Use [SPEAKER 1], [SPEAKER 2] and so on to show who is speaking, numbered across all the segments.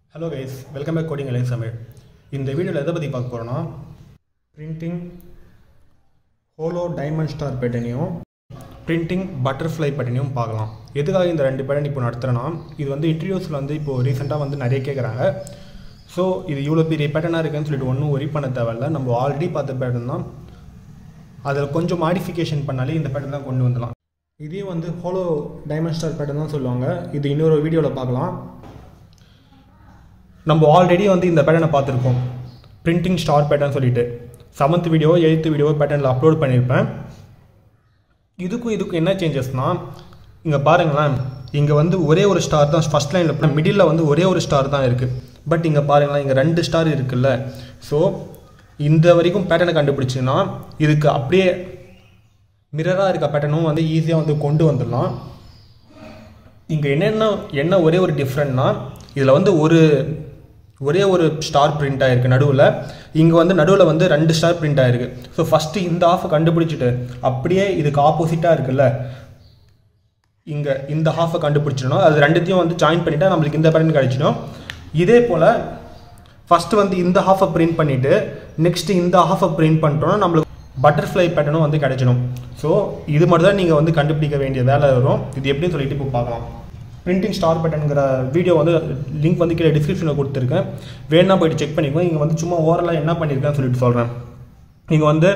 [SPEAKER 1] hello guys welcome back coding alliance Tamil இந்த வீடியோவில் எதை பற்றி பார்க்க போகிறோன்னா பிரிண்டிங் ஹோலோ டைமண்ட் ஸ்டார் பேட்டனையும் பிரிண்டிங் பட்டர்ஃப்ளை பேட்டனையும் பார்க்கலாம் எதுக்காக இந்த ரெண்டு பேட்டன் இப்போ நடத்துகிறேன்னா இது வந்து இன்டர்வியூஸில் வந்து இப்போது ரீசெண்டாக வந்து நிறைய கேட்குறாங்க ஸோ இது இவ்வளோ பெரிய பேட்டர்னாக இருக்குன்னு சொல்லிட்டு ஒன்றும் ஒரி பண்ண தேவையில்ல நம்ம ஆல்ரெடி பார்த்த பேட்டர்ன் தான் அதில் கொஞ்சம் மாடிஃபிகேஷன் பண்ணாலே இந்த பேட்டர்ன் தான் கொண்டு வந்துடலாம் இதே வந்து ஹோலோ டைமண்ட் ஸ்டார் பேட்டர்ன் தான் சொல்லுவாங்க இது இன்னொரு வீடியோவில் பார்க்கலாம் நம்ம ஆல்ரெடி வந்து இந்த பேட்டர்னை பார்த்துருக்கோம் பிரிண்டிங் ஸ்டார் பேட்டர்ன் சொல்லிட்டு செவன்த் வீடியோ எயித்து வீடியோ பேட்டர்னில் அப்லோட் பண்ணியிருப்பேன் இதுக்கும் இதுக்கும் என்ன சேஞ்சஸ்னால் இங்கே பாருங்களேன் இங்கே வந்து ஒரே ஒரு ஸ்டார் தான் ஃபஸ்ட் லைனில் மிடில் வந்து ஒரே ஒரு ஸ்டார் தான் இருக்குது பட் இங்கே பாருங்களேன் இங்கே ரெண்டு ஸ்டார் இருக்குல்ல ஸோ இந்த வரைக்கும் பேட்டர்னை கண்டுபிடிச்சிங்கன்னா இதுக்கு அப்படியே மிரராக இருக்க பேட்டர்னும் வந்து ஈஸியாக வந்து கொண்டு வந்துடலாம் இங்கே என்னென்ன என்ன ஒரே ஒரு டிஃப்ரெண்ட்னா இதில் வந்து ஒரு ஒரே ஒரு ஸ்டார் பிரிண்ட் ஆயிருக்கு நடுவில் இங்கே வந்து நடுவில் வந்து ரெண்டு ஸ்டார் பிரிண்ட் ஆயிருக்கு ஸோ ஃபஸ்ட்டு இந்த ஆஃபை கண்டுபிடிச்சிட்டு அப்படியே இதுக்கு ஆப்போசிட்டாக இருக்குல்ல இங்கே இந்த ஹாஃபை கண்டுபிடிச்சிடணும் அது ரெண்டுத்தையும் வந்து ஜாயின் பண்ணிட்டா நம்மளுக்கு இந்த பேட்டர்ன் கிடைச்சிடும் இதே போல் ஃபஸ்ட்டு வந்து இந்த ஹாஃபை பிரிண்ட் பண்ணிவிட்டு நெக்ஸ்ட்டு இந்த ஹாஃபை பிரிண்ட் பண்ணிட்டோம்னா நம்மளுக்கு பட்டர்ஃப்ளை பேட்டர்னும் வந்து கிடைச்சிடும் ஸோ இது மட்டும் தான் நீங்கள் வந்து கண்டுபிடிக்க வேண்டிய வேலை வரும் இது எப்படின்னு சொல்லிட்டு இப்போ பார்க்கலாம் பிரிண்டிங் ஸ்டார் பேட்டர்னுங்கிற வீடியோ வந்து லிங்க் வந்து கீழே டிஸ்கிரிப்ஷனில் கொடுத்துருக்கேன் வேணா போயிட்டு செக் பண்ணிக்கோங்க இங்கே வந்து சும்மா ஓவரலாக என்ன பண்ணியிருக்கேன்னு சொல்லிட்டு சொல்கிறேன் இங்கே வந்து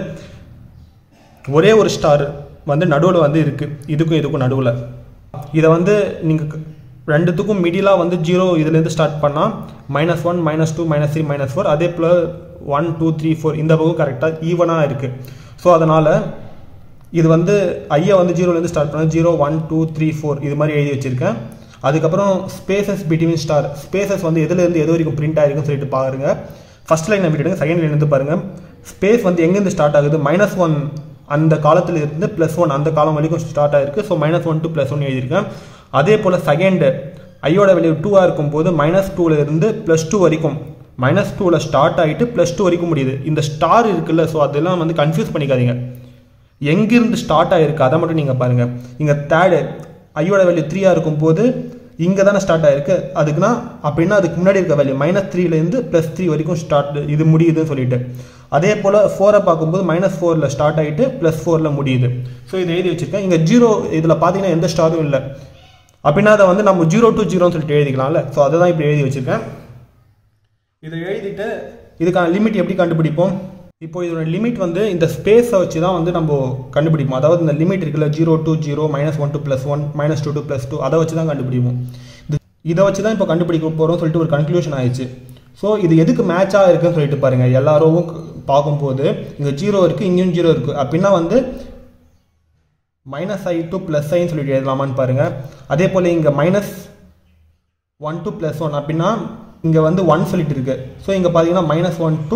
[SPEAKER 1] ஒரே ஒரு ஸ்டார் வந்து நடுவில் வந்து இருக்குது இதுக்கும் இதுக்கும் நடுவில் இதை வந்து நீங்கள் ரெண்டுத்துக்கும் மிடிலாக வந்து ஜீரோ இதுலேருந்து ஸ்டார்ட் பண்ணால் minus one minus two minus three minus four அதே போல் ஒன் டூ த்ரீ ஃபோர் இந்த பக்கம் கரெக்டாக ஈவனாக இருக்குது ஸோ அதனால் இது வந்து ஐயை வந்து ஜீரோலேருந்து ஸ்டார்ட் பண்ணால் zero one two three four இது மாதிரி எழுதி வச்சுருக்கேன் அதுக்கப்புறம் ஸ்பேசஸ் பிட்வீன் ஸ்டார் ஸ்பேசஸ் வந்து எதுலேருந்து எது வரைக்கும் பிரிண்ட் ஆகிருக்குன்னு சொல்லிட்டு பாருங்க ஃபர்ஸ்ட் லைனை விட்டுடுங்க செகண்ட் லைன் இருந்து பாருங்கள் ஸ்பேஸ் வந்து எங்கேருந்து ஸ்டார்ட் ஆகுது மைனஸ் ஒன் அந்த காலத்தில் இருந்து ப்ளஸ் ஒன் அந்த காலம் வரைக்கும் ஸ்டார்ட் ஆகிருக்கு so minus one to plus one எழுதியிருக்கேன் அதே போல் செகண்டு ஐயோட வேல்யூ டூவாக இருக்கும் போது மைனஸ் டூவில் இருந்து ப்ளஸ் டூ வரைக்கும் மைனஸ் டூவில் ஸ்டார்ட் ஆகிட்டு ப்ளஸ் டூ வரைக்கும் முடியுது இந்த ஸ்டார் இருக்குல்ல ஸோ அதெல்லாம் வந்து கன்ஃபியூஸ் பண்ணிக்காதீங்க எங்கிருந்து ஸ்டார்ட் ஆகிருக்கு அதை மட்டும் நீங்கள் பாருங்கள் இங்கே தேர்டு ஐயோட வேல்யூ த்ரீயாக இருக்கும் போது இங்கே தானே ஸ்டார்ட் ஆகிருக்கு அதுக்குன்னா அப்படின்னா அதுக்கு முன்னாடி இருக்க வேல்யூ மைனஸ் த்ரீலேருந்து ப்ளஸ் த்ரீ வரைக்கும் ஸ்டார்ட் இது முடியுதுன்னு சொல்லிட்டு அதே போல் ஃபோரை பார்க்கும்போது மைனஸ் ஃபோரில் ஸ்டார்ட் ஆகிட்டு ப்ளஸ் ஃபோரில் முடியுது ஸோ இதை எழுதி வச்சுருக்கேன் இங்கே ஜீரோ இதில் பார்த்தீங்கன்னா எந்த ஸ்டாரும் இல்லை அப்படின்னா அதை வந்து நம்ம ஜீரோ டு ஜீரோன்னு சொல்லிட்டு எழுதிக்கலாம்ல ஸோ அதை தான் இப்படி எழுதி வச்சுருக்கேன் இதை எழுதிட்டு இதுக்கான லிமிட் எப்படி கண்டுபிடிப்போம் இப்போ இதோட லிமிட் வந்து இந்த ஸ்பேஸை வச்சு தான் வந்து நம்ம கண்டுபிடிப்போம் அதாவது இந்த லிமிட் இருக்குல்ல zero to zero minus one to plus one minus two to plus two அதை வச்சு தான் கண்டுபிடிப்போம் இது இதை வச்சு தான் இப்போ கண்டுபிடிக்க போகிறோம்னு சொல்லிட்டு ஒரு கன்க்ளூஷன் ஆயிடுச்சு ஸோ இது எதுக்கு மேட்சாக இருக்குன்னு சொல்லிட்டு பாருங்கள் எல்லாரும் பார்க்கும்போது இங்கே ஜீரோ இருக்குது இங்கேயும் ஜீரோ இருக்குது அப்படின்னா வந்து மைனஸ் ஐ டு ப்ளஸ் ஐன்னு சொல்லிட்டு எழுதலாமான்னு பாருங்கள் அதே போல் இங்கே minus one to plus one அப்படின்னா இங்கே வந்து ஒன் சொல்லிட்டு இருக்கு ஸோ இங்கே பார்த்தீங்கன்னா minus one to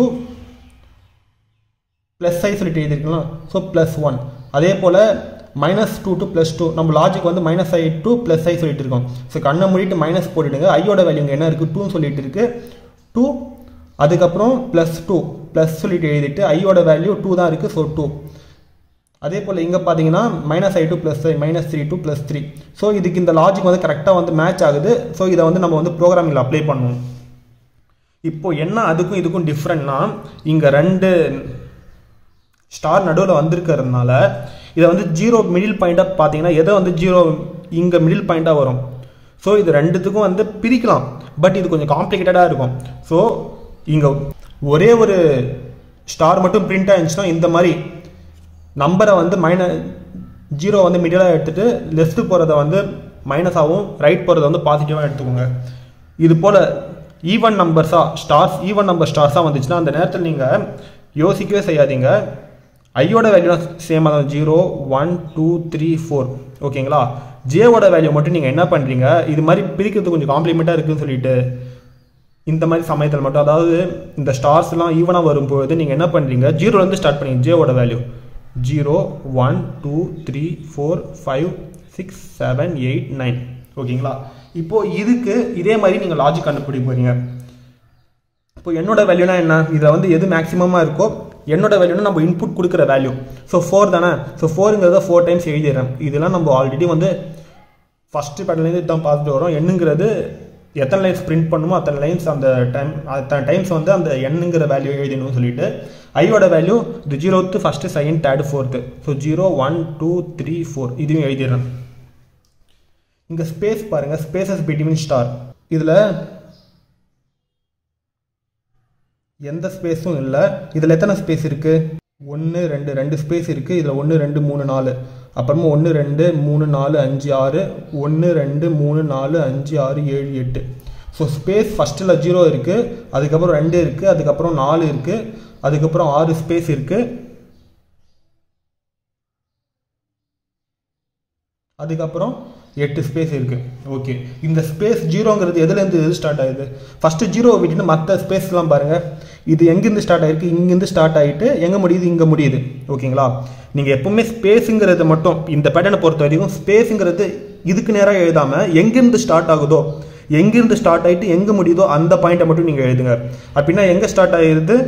[SPEAKER 1] plus i சொல்லிட்டு எழுதிருக்கலாம் ஸோ ப்ளஸ் ஒன் அதே போல் minus two to plus two நம்ம லாஜிக் வந்து minus i to plus i சொல்லிட்டு இருக்கோம் ஸோ கண்ணை மூடிட்டு மைனஸ் போட்டுடுங்க ஐயோட வேல்யூ இங்கே என்ன இருக்குது டூன்னு சொல்லிட்டு இருக்கு டூ அதுக்கப்புறம் ப்ளஸ் டூ ப்ளஸ் சொல்லிட்டு எழுதிட்டு ஐயோட வேல்யூ டூ தான் இருக்குது ஸோ டூ அதே போல் இங்கே பார்த்தீங்கன்னா minus i to plus i minus three to plus three so இதுக்கு இந்த லாஜிக் வந்து கரெக்டாக வந்து மேட்ச் ஆகுது ஸோ இதை வந்து நம்ம வந்து ப்ரோக்ராமிங்கில் அப்ளை பண்ணுவோம் இப்போ என்ன அதுக்கும் இதுக்கும் டிஃப்ரெண்ட்னா இங்கே ரெண்டு ஸ்டார் நடுவில் வந்திருக்கிறதுனால இதை வந்து ஜீரோ மிடில் பாயிண்ட்டாக பார்த்தீங்கன்னா எதை வந்து ஜீரோ இங்கே மிடில் பாயிண்ட்டாக வரும் ஸோ இது ரெண்டுத்துக்கும் வந்து பிரிக்கலாம் பட் இது கொஞ்சம் காம்ப்ளிகேட்டடாக இருக்கும் ஸோ இங்கே ஒரே ஒரு ஸ்டார் மட்டும் பிரிண்ட் ஆயிருந்துச்சுன்னா இந்த மாதிரி நம்பரை வந்து மைனஸ் ஜீரோ வந்து மிடிலாக எடுத்துகிட்டு லெஃப்ட் போகிறத வந்து மைனஸாகவும் ரைட் போகிறத வந்து பாசிட்டிவாக எடுத்துக்கோங்க இது போல் ஈவன் நம்பர்ஸாக ஸ்டார்ஸ் ஈவன் நம்பர் ஸ்டார்ஸாக வந்துச்சுன்னா அந்த நேரத்தில் நீங்கள் யோசிக்கவே செய்யாதீங்க ஐயோட வேல்யூலாம் சேமாக தான் zero one two three four ஓகேங்களா ஜேவோட வேல்யூ மட்டும் நீங்கள் என்ன பண்ணுறீங்க இது மாதிரி பிரிக்கிறது கொஞ்சம் காம்ப்ளிமெண்ட்டாக இருக்குதுன்னு சொல்லிட்டு இந்த மாதிரி சமயத்தில் மட்டும் அதாவது இந்த ஸ்டார்ஸ்லாம் ஈவனாக வரும்போது நீங்கள் என்ன பண்ணுறீங்க ஜீரோலேருந்து ஸ்டார்ட் பண்ணீங்க ஜேவோட value zero one two three four five six seven eight nine ஓகேங்களா இப்போது இதுக்கு இதே மாதிரி நீங்கள் லாஜிக் கண்டுபிடிக்க போகிறீங்க இப்போ என்னோட வேல்யூனா என்ன இதில் வந்து எது மேக்ஸிமமாக இருக்கோ என்னோட வேல்யூனா நம்ம இன்புட் கொடுக்குற வேல்யூ ஸோ ஃபோர் தானே ஸோ ஃபோருங்கிறத ஃபோர் டைம்ஸ் எழுதிடுறேன் இதெல்லாம் நம்ம ஆல்ரெடி வந்து ஃபஸ்ட்டு பேட்டர்லேருந்து தான் பார்த்துட்டு வரோம் என்னங்கிறது எத்தனை லைன்ஸ் பிரிண்ட் பண்ணுமோ அத்தனை லைன்ஸ் அந்த டைம் அத்தனை டைம்ஸ் வந்து அந்த எண்ணுங்கிற வேல்யூ எழுதணும்னு சொல்லிட்டு ஐயோட வேல்யூ இது zeroth first second third fourth so zero one two three four இதையும் எழுதிடுறேன் இங்கே ஸ்பேஸ் பாருங்கள் ஸ்பேசஸ் பிட்வீன் ஸ்டார் இதில் எந்த ஸ்பேஸும் இல்லை இதில் எத்தனை ஸ்பேஸ் இருக்குது ஒன்று ரெண்டு ரெண்டு ஸ்பேஸ் இருக்குது இதில் ஒன்று ரெண்டு மூணு நாலு அப்புறமா ஒன்று ரெண்டு மூணு நாலு அஞ்சு ஆறு ஒன்று ரெண்டு மூணு நாலு அஞ்சு ஆறு ஏழு எட்டு ஸோ ஸ்பேஸ் ஃபஸ்ட்டில் ஜீரோ இருக்குது அதுக்கப்புறம் ரெண்டு இருக்குது அதுக்கப்புறம் நாலு இருக்குது அதுக்கப்புறம் ஆறு ஸ்பேஸ் இருக்குது அதுக்கப்புறம் எட்டு ஸ்பேஸ் இருக்குது ஓகே இந்த ஸ்பேஸ் ஜீரோங்கிறது எதுலேருந்து எது ஸ்டார்ட் ஆகுது ஃபஸ்ட்டு ஜீரோவை விட்டுட்டு மற்ற ஸ்பேஸ்லாம் பாருங்கள் இது எங்கேருந்து ஸ்டார்ட் ஆகிருக்கு இங்கேருந்து ஸ்டார்ட் ஆகிட்டு எங்கே முடியுது இங்கே முடியுது ஓகேங்களா நீங்கள் எப்பவுமே ஸ்பேஸுங்கிறது மட்டும் இந்த பேட்டர்னை பொறுத்த வரைக்கும் ஸ்பேஸுங்கிறது இதுக்கு நேராக எழுதாமல் எங்கேருந்து ஸ்டார்ட் ஆகுதோ எங்கேருந்து ஸ்டார்ட் ஆகிட்டு எங்கே முடியுதோ அந்த பாயிண்ட்டை மட்டும் நீங்கள் எழுதுங்க அப்படின்னா எங்கே ஸ்டார்ட் ஆகிடுது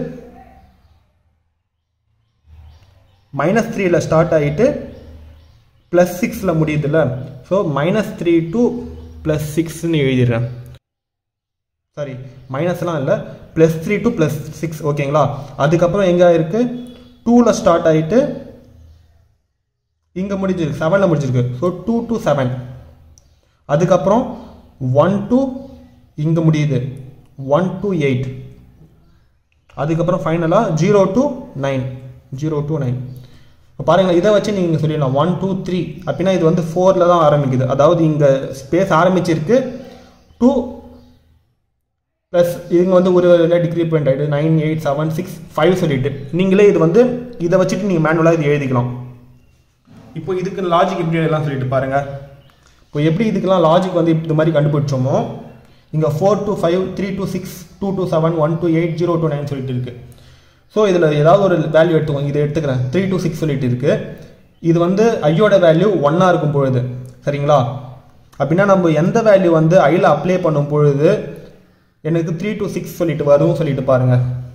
[SPEAKER 1] மைனஸ் த்ரீயில் ஸ்டார்ட் ஆகிட்டு ப்ளஸ் சிக்ஸில் முடியுதுல்ல so minus three to plus சிக்ஸ்னு எழுதிடுறேன் சாரி மைனஸ்லாம் இல்லை plus three to plus six ஓகேங்களா அதுக்கப்புறம் எங்கே இருக்குது டூவில் ஸ்டார்ட் ஆகிட்டு இங்கே முடிஞ்சிருக்கு செவனில் முடிஞ்சிருக்கு ஸோ டூ டு செவன் அதுக்கப்புறம் ஒன் டு இங்கே முடியுது ஒன் டு எயிட் அதுக்கப்புறம் ஃபைனலாக zero to nine zero to nine இப்போ பாருங்கள் இதை வச்சு நீங்கள் சொல்லிடலாம் ஒன் டூ த்ரீ அப்படின்னா இது வந்து ஃபோரில் தான் ஆரம்பிக்குது அதாவது இங்கே ஸ்பேஸ் ஆரம்பிச்சிருக்கு டூ ப்ளஸ் இவங்க வந்து ஒரு டிகிரி பாயிண்ட் ஆகிடுது nine eight seven six five சொல்லிட்டு நீங்களே இது வந்து இதை வச்சுட்டு நீங்கள் மேனுவலாக இது எழுதிக்கலாம் இப்போ இதுக்கு லாஜிக் எப்படி எல்லாம் சொல்லிட்டு பாருங்கள் இப்போ எப்படி இதுக்கெல்லாம் லாஜிக் வந்து இந்த மாதிரி கண்டுபிடிச்சோமோ இங்கே four to five three to six two to seven one to eight zero to nine சொல்லிட்டு இருக்குது ஸோ இதில் ஏதாவது ஒரு வேல்யூ எடுத்துக்கோங்க இதை எடுத்துக்கிறேன் த்ரீ டு சிக்ஸ் சொல்லிட்டு இருக்கு இது வந்து ஐயோட வேல்யூ ஒன்னாக இருக்கும் பொழுது சரிங்களா அப்படின்னா நம்ம எந்த வேல்யூ வந்து ஐயில் அப்ளை பண்ணும் பொழுது எனக்கு த்ரீ டு சிக்ஸ் சொல்லிட்டு வரும் சொல்லிட்டு பாருங்க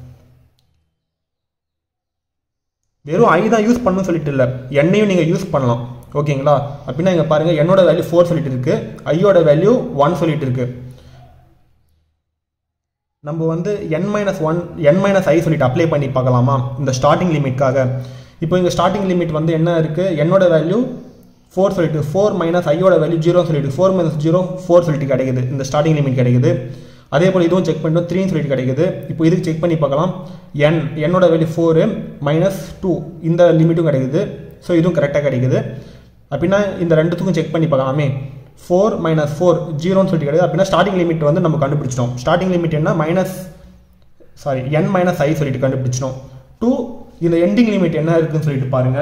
[SPEAKER 1] வெறும் ஐ தான் யூஸ் பண்ணணும் சொல்லிட்டு இல்லை எண்ணையும் நீங்கள் யூஸ் பண்ணலாம் ஓகேங்களா அப்படின்னா இங்கே பாருங்கள் என்னோட வேல்யூ ஃபோர் சொல்லிட்டு இருக்கு ஐயோட வேல்யூ ஒன் சொல்லிட்டு இருக்கு நம்ம வந்து n minus one n minus i சொல்லிட்டு அப்ளை பண்ணி பார்க்கலாமா இந்த ஸ்டார்டிங் லிமிட்காக இப்போ இங்கே ஸ்டார்டிங் லிமிட் வந்து என்ன இருக்குது என்னோட வேல்யூ ஃபோர் சொல்லிட்டு ஃபோர் மைனஸ் ஐயோட வேல்யூ ஜீரோ சொல்லிட்டு ஃபோர் மைனஸ் ஜீரோ ஃபோர் சொல்லிட்டு கிடைக்குது இந்த ஸ்டார்டிங் லிமிட் கிடைக்குது அதே போல் இதுவும் செக் பண்ணிட்டோம் த்ரீன்னு சொல்லிட்டு கிடைக்குது இப்போ இதுக்கு செக் பண்ணி பார்க்கலாம் என் என்னோட வேல்யூ ஃபோரு மைனஸ் டூ இந்த லிமிட்டும் கிடைக்குது ஸோ இதுவும் கரெக்டாக கிடைக்குது அப்படின்னா இந்த ரெண்டுத்துக்கும் செக் பண்ணி பார்க்கலாமே ஃபோர் மைனஸ் ஃபோர் ஜீரோன்னு சொல்லிட்டு கிடையாது அப்படின்னா ஸ்டார்டிங் லிமிட் வந்து நம்ம கண்டுபிடிச்சிட்டோம் ஸ்டார்டிங் லிமிட் என்ன minus sorry n minus i சொல்லிட்டு கண்டுபிடிச்சிட்டோம் டூ இந்த எண்டிங் லிமிட் என்ன இருக்குன்னு சொல்லிட்டு பாருங்க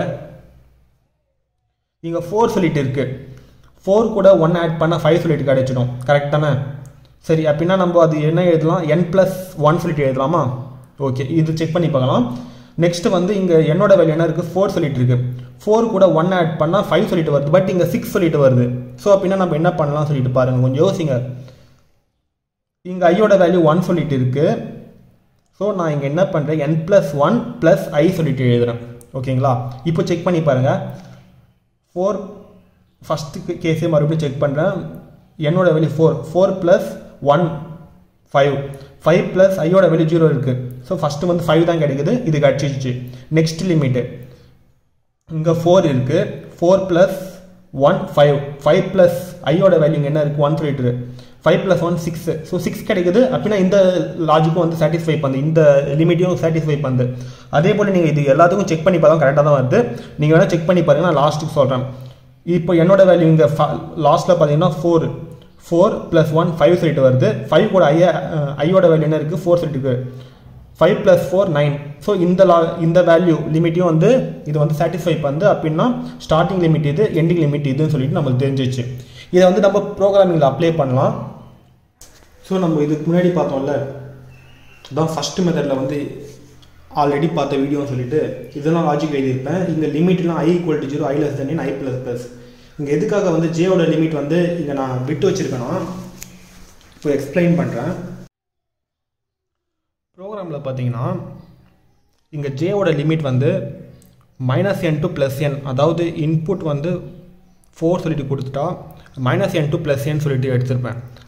[SPEAKER 1] இங்கே ஃபோர் சொல்லிட்டு இருக்கு ஃபோர் கூட ஒன் ஆட் பண்ணால் ஃபைவ் சொல்லிட்டு கிடைச்சிடும் கரெக்ட் தானே சரி அப்படின்னா நம்ம அது என்ன எழுதலாம் என் ப்ளஸ் ஒன் சொல்லிட்டு எழுதலாமா ஓகே இது செக் பண்ணி பார்க்கலாம் நெக்ஸ்ட் வந்து இங்கே என்னோட வேல்யூ என்ன இருக்குது ஃபோர் சொல்லிட்டு இருக்கு ஃபோர் கூட ஒன் ஆட் பண்ணால் ஃபைவ் சொல்லிட்டு வருது பட் இங்கே சிக்ஸ் சொல்லிட்டு வருது ஸோ அப்படின்னா நம்ம என்ன பண்ணலாம் சொல்லிட்டு பாருங்க கொஞ்சம் யோசிங்க இங்கே ஐயோட வேல்யூ ஒன் சொல்லிட்டு இருக்கு ஸோ நான் இங்கே என்ன பண்ணுறேன் n plus one plus i சொல்லிட்டு எழுதுறேன் ஓகேங்களா இப்போ செக் பண்ணி பாருங்கள் ஃபோர் ஃபஸ்ட்டு கேஸே மறுபடியும் செக் பண்ணுறேன் என்னோட value four four plus one five five plus ஐயோட வேல்யூ ஜீரோ இருக்குது ஸோ ஃபஸ்ட்டு வந்து ஃபைவ் தான் கிடைக்குது இது கிடச்சிச்சு நெக்ஸ்ட் லிமிட்டு இங்கே ஃபோர் இருக்குது four plus one five five plus ஐயோட வேல்யூ என்ன இருக்குது ஒன் சொல்லிட்டு five plus one six so six கிடைக்குது அப்படின்னா இந்த லாஜிக்கும் வந்து சாட்டிஸ்ஃபை பண்ணுது இந்த லிமிட்டையும் சாட்டிஸ்ஃபை பண்ணுது அதே போல் நீங்கள் இது எல்லாத்துக்கும் செக் பண்ணி பார்த்தா கரெக்டாக தான் வருது நீங்கள் வேணால் செக் பண்ணி பாருங்க நான் லாஸ்ட்டுக்கு சொல்கிறேன் இப்போ என்னோட வேல்யூ இங்கே லாஸ்ட்டில் பார்த்தீங்கன்னா four four plus one five சொல்லிட்டு வருது ஃபைவ் கூட ஐயா ஐயோட வேல்யூ என்ன இருக்குது ஃபோர் சொல்லிட்டு இருக்கு five plus four nine so இந்த லா இந்த வேல்யூ லிமிட்டையும் வந்து இது வந்து சாட்டிஸ்ஃபை பண்ணுது அப்படின்னா ஸ்டார்டிங் லிமிட் இது எண்டிங் லிமிட் இதுன்னு சொல்லிட்டு நம்மளுக்கு தெரிஞ்சிச்சு இதை வந்து நம்ம ப்ரோக்ராமிங்கில் அப்ளை பண்ணலாம் ஸோ நம்ம இதுக்கு முன்னாடி பார்த்தோம்ல தான் ஃபஸ்ட்டு மெத்தடில் வந்து ஆல்ரெடி பார்த்த வீடியோன்னு சொல்லிட்டு இதெல்லாம் லாஜிக் எழுதியிருப்பேன் இங்கே லிமிட்லாம் i equal to zero i less than i plus plus இங்கே எதுக்காக வந்து ஜேவோட லிமிட் வந்து இங்கே நான் விட்டு வச்சுருக்கேன்னா இப்போ எக்ஸ்பிளைன் பண்ணுறேன் ப்ரோக்ராமில் பார்த்தீங்கன்னா இங்கே ஜேவோட லிமிட் வந்து minus n to plus n அதாவது இன்புட் வந்து ஃபோர் சொல்லிட்டு கொடுத்துட்டா minus n to plus n சொல்லிட்டு எடுத்திருப்பேன்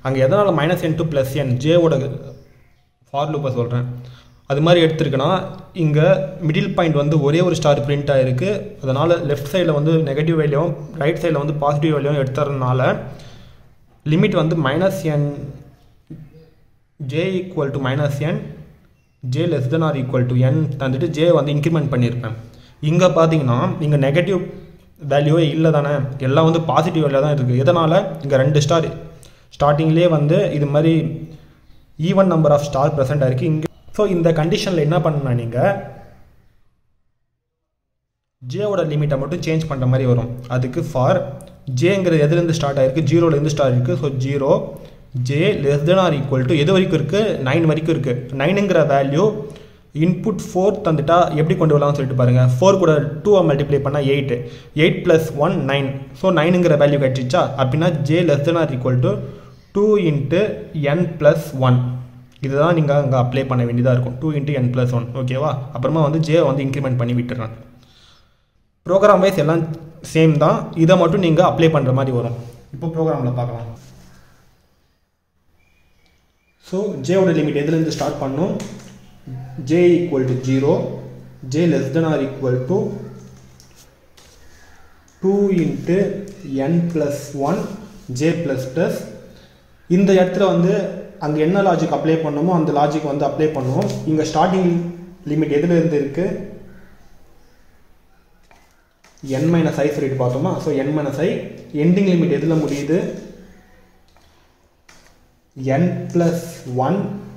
[SPEAKER 1] அங்கே எதனால் minus n to plus n ஜேவோட ஃபார் லூப்பை சொல்கிறேன் அது மாதிரி எடுத்திருக்குன்னா இங்கே மிடில் பாயிண்ட் வந்து ஒரே ஒரு ஸ்டார் பிரிண்ட் ஆகிருக்கு அதனால் லெஃப்ட் சைடில் வந்து நெகட்டிவ் வேல்யூவும் ரைட் சைடில் வந்து பாசிட்டிவ் வேல்யூவும் எடுத்துறதுனால லிமிட் வந்து minus n j equal to minus n j less than or equal to n தந்துட்டு ஜே வந்து இன்க்ரிமெண்ட் பண்ணியிருப்பேன் இங்கே பார்த்தீங்கன்னா இங்கே நெகட்டிவ் வேல்யூவே இல்லை தானே எல்லாம் வந்து பாசிட்டிவ் வேல்யூ தான் இருக்குது எதனால் இங்கே ரெண்டு ஸ்டார் ஸ்டார்டிங்லேயே வந்து இது மாதிரி even number of star present ஆயிருக்கு இங்கே ஸோ இந்த கண்டிஷனில் என்ன பண்ணணும் நீங்கள் ஜேவோட லிமிட்டை மட்டும் சேஞ்ச் பண்ணுற மாதிரி வரும் அதுக்கு ஃபார் ஜேங்கிறது எதுலேருந்து ஸ்டார்ட் ஆயிருக்கு ஜீரோலேருந்து ஸ்டார்ட் இருக்குது so zero j less than or equal to எது வரைக்கும் இருக்குது நைன் வரைக்கும் இருக்குது நைனுங்கிற வேல்யூ இன்புட் ஃபோர் தந்துட்டா எப்படி கொண்டு வரலாம்னு சொல்லிட்டு பாருங்கள் ஃபோர் கூட டூவை மல்டிப்ளை பண்ணால் eight eight plus one nine so நைனுங்கிற வேல்யூ கிடச்சிச்சா அப்படின்னா j less than or equal to two into n plus one இதுதான் நீங்கள் அங்கே அப்ளை பண்ண வேண்டியதாக இருக்கும் two into n plus one ஓகேவா அப்புறமா வந்து ஜே வந்து இன்க்ரிமெண்ட் பண்ணி விட்டுறேன் ப்ரோக்ராம் வைஸ் எல்லாம் சேம் தான் இதை மட்டும் நீங்கள் அப்ளை பண்ணுற மாதிரி வரும் இப்போ ப்ரோக்ராமில் பார்க்கலாம் ஸோ ஜேவோட லிமிட் எதுலேருந்து ஸ்டார்ட் பண்ணும் j equal to zero j less than or equal to two into n plus one j plus plus இந்த இடத்துல வந்து அங்கே என்ன லாஜிக் அப்ளை பண்ணணுமோ அந்த லாஜிக் வந்து அப்ளை பண்ணுவோம் இங்கே ஸ்டார்டிங் லிமிட் எதுல இருந்து இருக்குது என் மைனஸ் ஐ சொல்லிட்டு பார்த்தோமா so n minus i ending limit எதில் முடியுது n plus one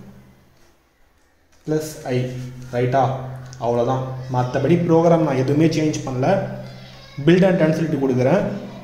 [SPEAKER 1] plus i ரைட்டா அவ்வளோதான் மற்றபடி ப்ரோக்ராம் நான் எதுவுமே சேஞ்ச் பண்ணல பில்ட் அண்ட் டன் சொல்லிட்டு கொடுக்குறேன்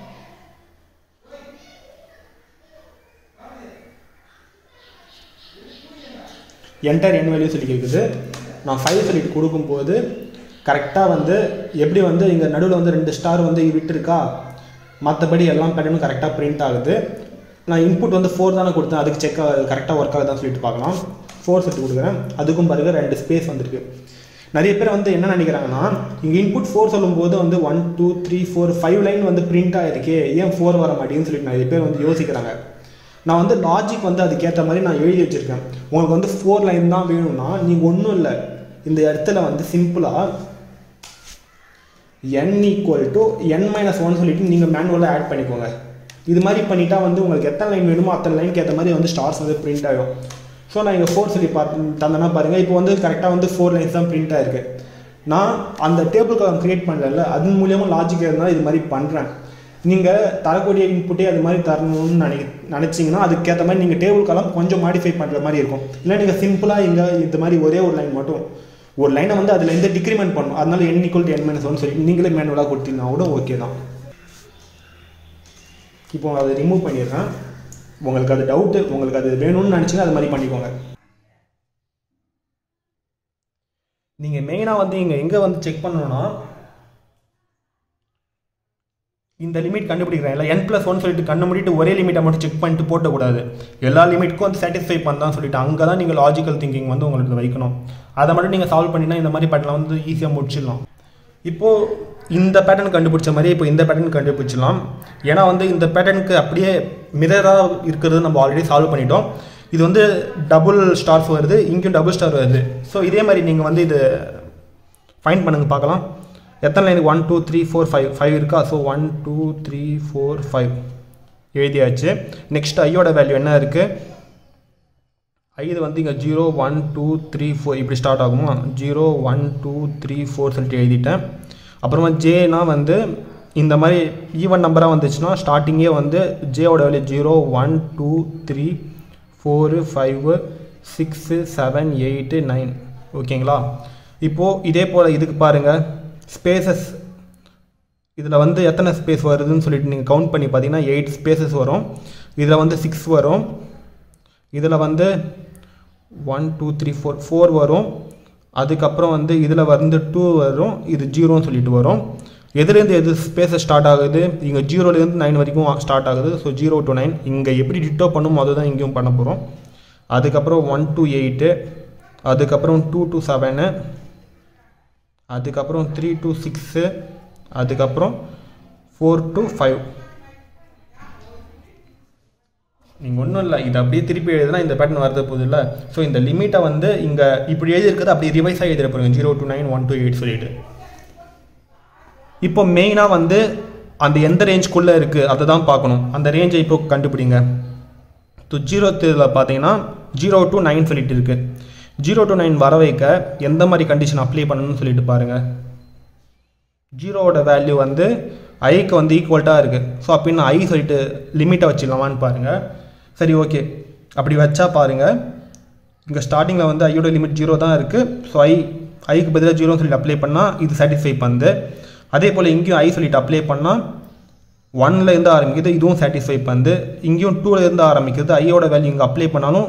[SPEAKER 1] என்டர் என் வேல்யூ சொல்லி கேட்குது நான் ஃபைவ் சொல்லிட்டு கொடுக்கும்போது கரெக்டாக வந்து எப்படி வந்து இங்கே நடுவில் வந்து ரெண்டு ஸ்டார் வந்து விட்டுருக்கா மற்றபடி எல்லாம் பேட்டர்னும் கரெக்டாக பிரிண்ட் ஆகுது நான் இன்புட் வந்து ஃபோர் தானே கொடுத்தேன் அதுக்கு செக் கரெக்டாக ஒர்க் ஆகுதான்னு சொல்லிட்டு பார்க்கலாம் ஃபோர் சொல்லிட்டு கொடுக்குறேன் அதுக்கும் பாருங்க ரெண்டு ஸ்பேஸ் வந்திருக்கு நிறைய பேர் வந்து என்ன நினைக்கிறாங்கன்னா இங்கே இன்புட் ஃபோர் சொல்லும்போது வந்து one two three four five line வந்து பிரிண்ட் ஆகிருக்கே ஏன் ஃபோர் வர மாட்டேங்குன்னு சொல்லிட்டு நிறைய பேர் வந்து யோசிக்கிறாங்க நான் வந்து லாஜிக் வந்து அதுக்கேற்ற மாதிரி நான் எழுதி வச்சுருக்கேன் உங்களுக்கு வந்து ஃபோர் லைன் தான் வேணும்னா நீங்கள் ஒன்றும் இல்லை இந்த இடத்துல வந்து சிம்பிளாக n equal to n minus one சொல்லிட்டு நீங்கள் மேனுவலாக ஆட் பண்ணிக்கோங்க இது மாதிரி பண்ணிட்டா வந்து உங்களுக்கு எத்தனை லைன் வேணுமோ அத்தனை லைனுக்கு ஏற்ற மாதிரி வந்து ஸ்டார்ஸ் வந்து பிரிண்ட் ஆகும் ஸோ நான் இங்கே ஃபோர் சொல்லி பார்த்து தந்தேன்னா பாருங்கள் இப்போ வந்து கரெக்டாக வந்து ஃபோர் லைன்ஸ் தான் பிரிண்ட் ஆயிருக்கு நான் அந்த டேபிள் காலம் க்ரியேட் பண்ணல அதன் மூலியமாக லாஜிக் இருந்தால் இது மாதிரி பண்ணுறேன் நீங்கள் தரக்கூடிய இன்புட்டே அது மாதிரி தரணும்னு நினை நினச்சிங்கன்னா அதுக்கேற்ற மாதிரி நீங்கள் டேபிள் காலம் கொஞ்சம் மாடிஃபை பண்ணுற மாதிரி இருக்கும் இல்லை நீங்கள் சிம்பிளாக இங்கே இந்த மாதிரி ஒரே ஒரு லைன் மட்டும் ஒரு லைனை வந்து அதில் இருந்து டிக்ரிமெண்ட் பண்ணும் அதனால n equal to n minus one சொல்லி நீங்களே மேனுவலாக கொடுத்தீங்கன்னா கூட ஓகே தான் இப்போ அதை ரிமூவ் பண்ணிடுறேன் உங்களுக்கு அது டவுட்டு உங்களுக்கு அது வேணும்னு நினச்சிங்கன்னா அது மாதிரி பண்ணிக்கோங்க நீங்கள் மெயினாக வந்து இங்கே எங்கே வந்து செக் பண்ணணும்னா இந்த லிமிட் கண்டுபிடிக்கிறேன் இல்லை என் ப்ளஸ் ஒன் சொல்லிட்டு கண்ணு மூடிட்டு ஒரே லிமிட்டை மட்டும் செக் பண்ணிட்டு போட்டக்கூடாது எல்லா லிமிட்டுக்கும் வந்து சாட்டிஸ்ஃபை பண்ணதான் சொல்லிட்டு அங்கே தான் நீங்கள் லாஜிக்கல் திங்கிங் வந்து உங்களுக்கு வைக்கணும் அதை மட்டும் நீங்கள் சால்வ் பண்ணினா இந்த மாதிரி பேட்டர்ன் வந்து ஈஸியாக முடிச்சிடலாம் இப்போது இந்த பேட்டர்ன் கண்டுபிடிச்ச மாதிரி இப்போ இந்த பேட்டர்ன் கண்டுபிடிச்சிடலாம் ஏன்னா வந்து இந்த பேட்டர்னுக்கு அப்படியே மிரராக இருக்கிறது நம்ம ஆல்ரெடி சால்வ் பண்ணிட்டோம் இது வந்து டபுள் ஸ்டார்ஸ் வருது இங்கேயும் டபுள் ஸ்டார் வருது ஸோ இதே மாதிரி நீங்கள் வந்து இது ஃபைன் பண்ணுங்க பார்க்கலாம் எத்தனை லைனுக்கு one two three four five five இருக்கா so one two three four five எழுதியாச்சு நெக்ஸ்ட் ஐயோட வேல்யூ என்ன இருக்குது ஐது வந்து இங்கே zero one two three four இப்படி ஸ்டார்ட் ஆகுமா zero one two three four சொல்லிட்டு எழுதிட்டேன் அப்புறமா ஜேனா வந்து இந்த மாதிரி ஈவன் நம்பராக வந்துச்சுன்னா ஸ்டார்டிங்கே வந்து ஜேவோட value zero one two three four five six seven eight nine ஓகேங்களா இப்போது இதே போல் இதுக்கு பாருங்கள் ஸ்பேசஸ் இதில் வந்து எத்தனை ஸ்பேஸ் வருதுன்னு சொல்லிட்டு நீங்கள் கவுண்ட் பண்ணி பார்த்தீங்கன்னா எயிட் ஸ்பேசஸ் வரும் இதில் வந்து சிக்ஸ் வரும் இதில் வந்து one two three four four வரும் அதுக்கப்புறம் வந்து இதில் வந்து டூ வரும் இது ஜீரோன்னு சொல்லிட்டு வரும் எதுலேருந்து எது ஸ்பேஸஸ் ஸ்டார்ட் ஆகுது இங்கே ஜீரோலேருந்து நைன் வரைக்கும் ஸ்டார்ட் ஆகுது ஸோ ஜீரோ டு நைன் இங்கே எப்படி டிட்டோ பண்ணுமோ அதுதான் இங்கேயும் பண்ண போகிறோம் அதுக்கப்புறம் ஒன் டு எயிட்டு அதுக்கப்புறம் டூ டு செவனு அதுக்கப்புறம் த்ரீ டு சிக்ஸு அதுக்கப்புறம் ஃபோர் டு ஃபைவ் நீங்கள் ஒன்றும் இல்லை இது அப்படியே திருப்பி எழுதுனா இந்த பேட்டர்ன் வரது போகுது இல்லை ஸோ இந்த லிமிட்டை வந்து இங்கே இப்படி எழுதியிருக்கிறது அப்படி ரிவைஸாக எழுதிட போகிறீங்க zero to nine one to eight சொல்லிட்டு இப்போ மெயினாக வந்து அந்த எந்த ரேஞ்சுக்குள்ளே இருக்குது அதை தான் பார்க்கணும் அந்த ரேஞ்சை இப்போ கண்டுபிடிங்க ஸோ ஜீரோ இதில் பார்த்தீங்கன்னா ஜீரோ டு நைன் சொல்லிட்டு இருக்கு ஜீரோ டு நைன் வர வைக்க எந்த மாதிரி கண்டிஷன் அப்ளை பண்ணணும்னு சொல்லிட்டு பாருங்கள் ஜீரோவோட வேல்யூ வந்து ஐக்கு வந்து ஈக்குவல்ட்டாக இருக்குது ஸோ அப்படின்னு ஐ சொல்லிட்டு லிமிட்டை வச்சிடலாமான்னு பாருங்கள் சரி ஓகே அப்படி வச்சா பாருங்கள் இங்கே ஸ்டார்டிங்கில் வந்து ஐயோட லிமிட் ஜீரோ தான் இருக்குது ஸோ ஐ ஐக்கு பதிலாக ஜீரோன்னு சொல்லிட்டு அப்ளை பண்ணால் இது சாட்டிஸ்ஃபை பண்ணுது அதே போல் இங்கேயும் ஐ சொல்லிட்டு அப்ளை பண்ணால் ஒன்ல இருந்து ஆரம்பிக்குது இதுவும் சாட்டிஸ்ஃபை பண்ணுது இங்கேயும் டூல இருந்து ஆரம்பிக்குது ஐயோட வேல்யூ இங்கே அப்ளை பண்ணாலும்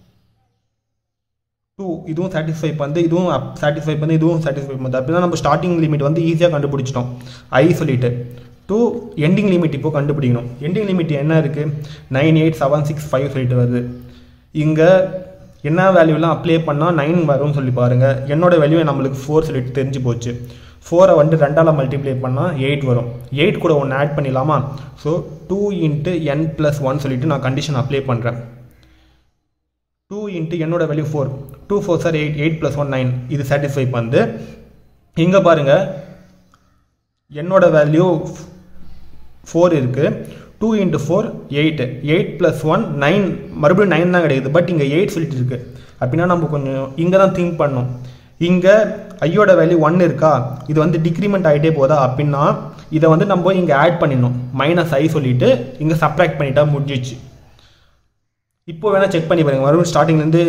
[SPEAKER 1] டூ இதுவும் சாட்டிஸ்ஃபை பண்ணுது இதுவும் சாட்டிஸ்ஃபை பண்ணி இதுவும் சாட்டிஸ்ஃபை பண்ணுது அப்படின்னா நம்ம ஸ்டார்டிங் லிமிட் வந்து ஈஸியாக கண்டுபிடிச்சிட்டோம் ஐ சொல்லிட்டு டூ எண்டிங் லிமிட் இப்போ கண்டுபிடிக்கணும் எண்டிங் லிமிட் என்ன இருக்குது nine eight seven six five சொல்லிட்டு வருது இங்கே என்ன வேல்யூலாம் அப்ளை பண்ணால் நைன் வரும்னு சொல்லி பாருங்கள் என்னோட வேல்யூ நம்மளுக்கு ஃபோர் சொல்லிட்டு தெரிஞ்சு போச்சு ஃபோரை வந்து ரெண்டால் மல்டிப்ளை பண்ணால் எயிட் வரும் எயிட் கூட ஒன்று ஆட் பண்ணிடலாமா so two into n plus one சொல்லிட்டு நான் கண்டிஷன் அப்ளை பண்ணுறேன் டூ இன்ட்டு என்னோட வேல்யூ ஃபோர் டூ ஃபோர் சார் eight eight plus one nine இது சாட்டிஸ்ஃபை பண்ணுது இங்கே பாருங்கள் என்னோட வேல்யூ ஃபோர் இருக்குது two into four eight eight plus one nine மறுபடியும் நைன் தான் கிடைக்குது பட் இங்கே எயிட் சொல்லிட்டு இருக்கு அப்படின்னா நம்ம கொஞ்சம் இங்கே தான் திங்க் பண்ணணும் இங்கே ஐயோட வேல்யூ ஒன் இருக்கா இது வந்து டிக்ரிமெண்ட் ஆகிட்டே போதா அப்படின்னா இதை வந்து நம்ம இங்கே ஆட் பண்ணிடணும் மைனஸ் ஐ சொல்லிட்டு இங்கே சப்ராக்ட் பண்ணிட்டா முடிஞ்சிச்சு இப்போ வேணால் செக் பண்ணி பாருங்கள் மறுபடியும் ஸ்டார்டிங்லேருந்து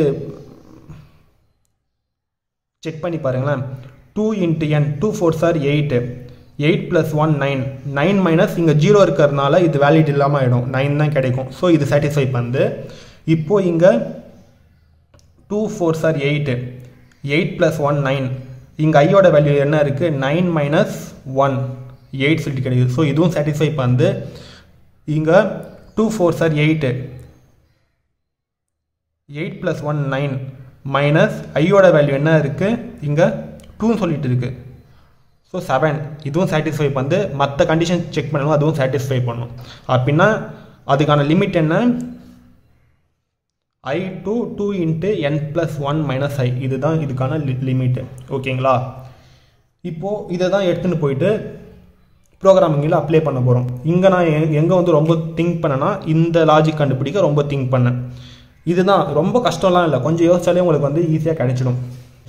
[SPEAKER 1] செக் பண்ணி பாருங்களேன் two into n two four சார் eight eight plus one nine nine minus இங்கே ஜீரோ இருக்கிறதுனால இது வேலிட் இல்லாமல் ஆகிடும் நைன் தான் கிடைக்கும் ஸோ இது சாட்டிஸ்ஃபை பண்ணுது இப்போது இங்கே டூ ஃபோர் சார் eight eight plus one nine இங்கே ஐயோட வேல்யூ என்ன இருக்குது நைன் மைனஸ் ஒன் எயிட் சொல்லிட்டு கிடைக்குது ஸோ இதுவும் சாட்டிஸ்ஃபை பண்ணுது இங்கே டூ ஃபோர் சார் eight eight plus one nine minus ஐயோட வேல்யூ என்ன இருக்குது இங்கே டூன்னு சொல்லிட்டு இருக்குது ஸோ செவன் இதுவும் சாட்டிஸ்ஃபை பண்ணுது மற்ற கண்டிஷன் செக் பண்ணணும் அதுவும் சாட்டிஸ்ஃபை பண்ணும் அப்படின்னா அதுக்கான லிமிட் என்ன i to two into n plus one minus i இதுதான் இதுக்கான லி லிமிட்டு ஓகேங்களா இப்போது இதை தான் எடுத்துன்னு போயிட்டு ப்ரோக்ராமிங்கில் அப்ளை பண்ண போகிறோம் இங்கே நான் எங்கே வந்து ரொம்ப திங்க் பண்ணேன்னா இந்த லாஜிக் கண்டுபிடிக்க ரொம்ப திங்க் பண்ணேன் இதுதான் ரொம்ப கஷ்டம்லாம் இல்லை கொஞ்சம் யோசிச்சாலே உங்களுக்கு வந்து ஈஸியாக கிடைச்சிடும்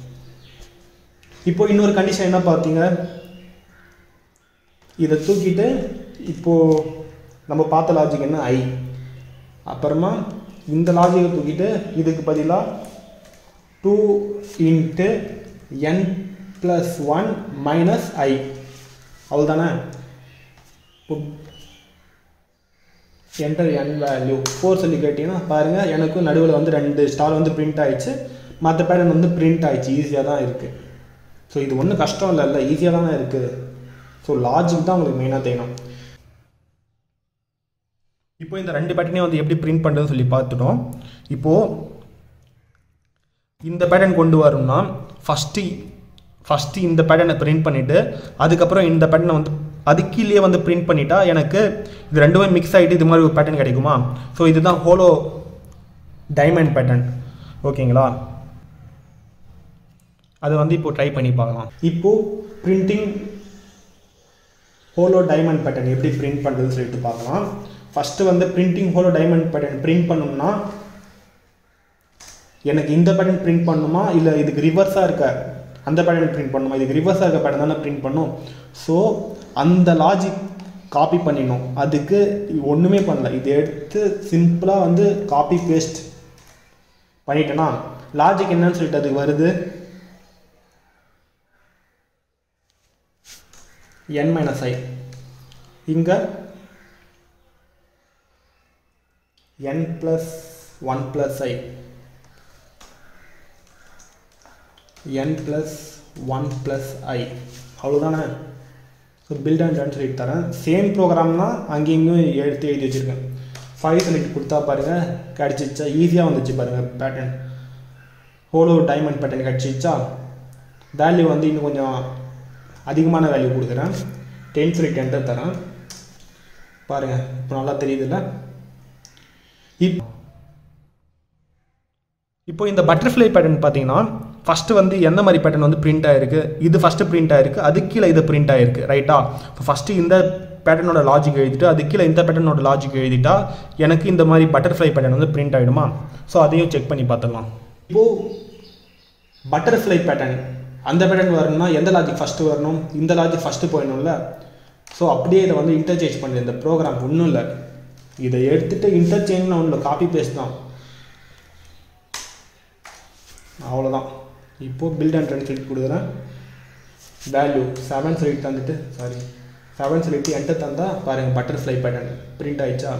[SPEAKER 1] இப்போ இன்னொரு கண்டிஷன் என்ன பார்த்தீங்க இதை தூக்கிட்டு இப்போது நம்ம பார்த்த லாஜிக் என்ன ஐ அப்புறமா இந்த லாஜிக்கை தூக்கிட்டு இதுக்கு பதிலாக two into n plus one minus i அவ்வளோதானே இப்போ என்டர் என் வேல்யூ ஃபோர் சொல்லி கேட்டிங்கன்னா பாருங்கள் எனக்கு நடுவில் வந்து ரெண்டு ஸ்டார் வந்து பிரிண்ட் ஆயிடுச்சு மற்ற பேட்டர்ன் வந்து பிரிண்ட் ஆயிடுச்சு ஈஸியாக தான் இருக்குது ஸோ இது ஒன்றும் கஷ்டம் இல்லை இல்லை ஈஸியாக தானே இருக்குது ஸோ லாஜிக் தான் உங்களுக்கு மெயினாக தெரியணும் இப்போ இந்த ரெண்டு பேட்டர்னையும் வந்து எப்படி பிரிண்ட் பண்ணுறதுன்னு சொல்லி பார்த்துட்டோம் இப்போது இந்த பேட்டர்ன் கொண்டு வரணும்னா ஃபஸ்ட்டு ஃபஸ்ட்டு இந்த பேட்டர்னை பிரிண்ட் பண்ணிவிட்டு அதுக்கப்புறம் இந்த பேட்டர்னை வந்து அது கீழே வந்து பிரிண்ட் பண்ணிட்டா எனக்கு இது ரெண்டுமே மிக்ஸ் ஆகிட்டு இது மாதிரி ஒரு பேட்டர்ன் கிடைக்குமா ஸோ இதுதான் ஹோலோ டைமண்ட் பேட்டர்ன் ஓகேங்களா அது வந்து இப்போ ட்ரை பண்ணி பார்க்கலாம் இப்போது பிரிண்டிங் ஹோலோ டைமண்ட் பேட்டர்ன் எப்படி பிரிண்ட் பண்ணுறதுன்னு சொல்லிட்டு பார்க்கலாம் ஃபஸ்ட்டு வந்து printing hollow diamond pattern print பண்ணணும்னா எனக்கு இந்த பேட்டர்ன் பிரிண்ட் பண்ணணுமா இல்லை இதுக்கு ரிவர்ஸாக இருக்க அந்த பேட்டர்ன் பிரிண்ட் பண்ணணுமா இதுக்கு ரிவர்ஸாக இருக்க பேட்டர்ன் தானே பிரிண்ட் பண்ணும் ஸோ அந்த லாஜிக் காப்பி பண்ணிடணும் அதுக்கு ஒன்றுமே பண்ணல இது எடுத்து சிம்பிளாக வந்து காப்பி பேஸ்ட் பண்ணிட்டேன்னா லாஜிக் என்னன்னு சொல்லிட்டு அதுக்கு வருது என் மைனஸ் ஐ இங்கே n plus one plus i n plus one plus i அவ்வளோதானே ஸோ பில்ட் அண்ட் ரன் சொல்லிட்டு தரேன் சேம் ப்ரோக்ராம்னா அங்கேயும் எடுத்து எழுதி வச்சுருக்கேன் ஃபைவ் சொல்லிட்டு கொடுத்தா பாருங்கள் கிடச்சிச்சா ஈஸியாக வந்துச்சு பாருங்கள் பேட்டர்ன் ஹோலோ டைமண்ட் பேட்டர்ன் கிடச்சிச்சா வேல்யூ வந்து இன்னும் கொஞ்சம் அதிகமான வேல்யூ கொடுக்குறேன் டென் சொல்லிட்டு என்டர் தரேன் பாருங்கள் இப்போ நல்லா தெரியுதுல்ல இப் இப்போ இந்த பட்டர்ஃப்ளை பேட்டர்ன் பார்த்தீங்கன்னா ஃபஸ்ட்டு வந்து எந்த மாதிரி பேட்டர்ன் வந்து பிரிண்ட் ஆயிருக்கு இது ஃபஸ்ட்டு பிரிண்ட் ஆயிருக்கு அது கீழே இது பிரிண்ட் ஆயிருக்கு ரைட்டா இப்போ ஃபஸ்ட்டு இந்த பேட்டர்னோட லாஜிக் எழுதிட்டு அது கீழே இந்த பேட்டர்னோட லாஜிக் எழுதிட்டா எனக்கு இந்த மாதிரி பட்டர்ஃப்ளை பேட்டர்ன் வந்து பிரிண்ட் ஆகிடுமா ஸோ அதையும் செக் பண்ணி பார்த்துக்கலாம் இப்போது பட்டர்ஃப்ளை பேட்டர்ன் அந்த பேட்டர்ன் வரணும்னா எந்த லாஜிக் ஃபஸ்ட்டு வரணும் இந்த லாஜிக் ஃபஸ்ட்டு போயிடணும்ல ஸோ அப்படியே இதை வந்து இன்டர்சேஞ்ச் பண்ணு இந்த ப்ரோக்ராம் ஒன்றும் இல்லை இதை எடுத்துகிட்டு இன்டர்சேஞ்ச் ஒன்றில் காப்பி பேஸ்ட் தான் அவ்வளோதான் இப்போது பில்ட் அண்ட் ரன் கிளிக் கொடுக்குறேன் வேல்யூ செவன் சொல்லிட்டு தந்துட்டு சாரி செவன் சொல்லிட்டு என்டர் தந்தால் பாருங்கள் பட்டர்ஃப்ளை பேட்டர்ன் பிரிண்ட் ஆயிடுச்சா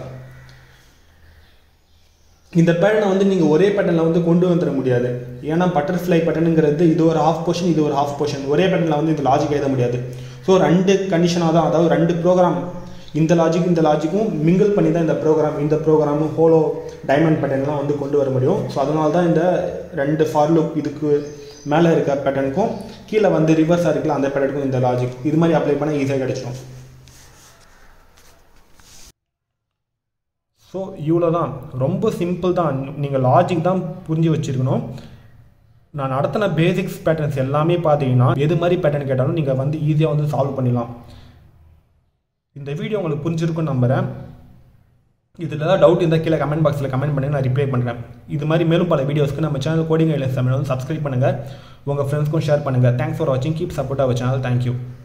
[SPEAKER 1] இந்த பேட்டர்னை வந்து நீங்கள் ஒரே பேட்டர்னில் வந்து கொண்டு வந்துட முடியாது ஏன்னா பட்டர்ஃப்ளை பேட்டர்னுங்கிறது இது ஒரு ஹாஃப் போர்ஷன் இது ஒரு ஹாஃப் போர்ஷன் ஒரே பேட்டர்னில் வந்து இது லாஜிக் எழுத முடியாது ஸோ ரெண்டு கண்டிஷனாக தான் அதாவது ரெண்டு ப்ரோக்ராம் இந்த லாஜிக் இந்த லாஜிக்கும் மிங்கிள் பண்ணி தான் இந்த ப்ரோக்ராம் இந்த ப்ரோக்ராமும் ஹோலோ டைமண்ட் பேட்டர்ன்லாம் வந்து கொண்டு வர முடியும் ஸோ அதனால தான் இந்த ரெண்டு ஃபார் லுக் இதுக்கு மேலே இருக்க பேட்டர்னுக்கும் கீழே வந்து ரிவர்ஸாக இருக்குல்ல அந்த பேட்டர்னுக்கும் இந்த லாஜிக் இது மாதிரி அப்ளை பண்ணால் ஈஸியாக கிடச்சிடும் ஸோ இவ்வளோ தான் ரொம்ப சிம்பிள் தான் நீங்கள் லாஜிக் தான் புரிஞ்சு வச்சுருக்கணும் நான் நடத்தின பேசிக்ஸ் பேட்டர்ன்ஸ் எல்லாமே பார்த்தீங்கன்னா எது மாதிரி பேட்டர்ன் கேட்டாலும் நீங்கள் வந்து ஈஸியாக வந்து சால்வ் பண்ணிடலாம் இந்த வீடியோ உங்களுக்கு புரிஞ்சிருக்குன்னு நம்புகிறேன் இதில் ஏதாவது டவுட் இருந்தால் கீழே கமெண்ட் பாக்ஸில் கமெண்ட் பண்ணி நான் ரிப்ளை பண்ணுறேன் இது மாதிரி மேலும் பல வீடியோஸ்க்கு நம்ம சேனல் கோடிங் ஐலன்ஸ் தமிழ் வந்து சப்ஸ்கிரைப் பண்ணுங்கள் உங்கள் ஃப்ரெண்ட்ஸ்க்கும் ஷேர் பண்ணுங்கள் தேங்க்ஸ் ஃபார் வாட்சிங் keep support our channel thank you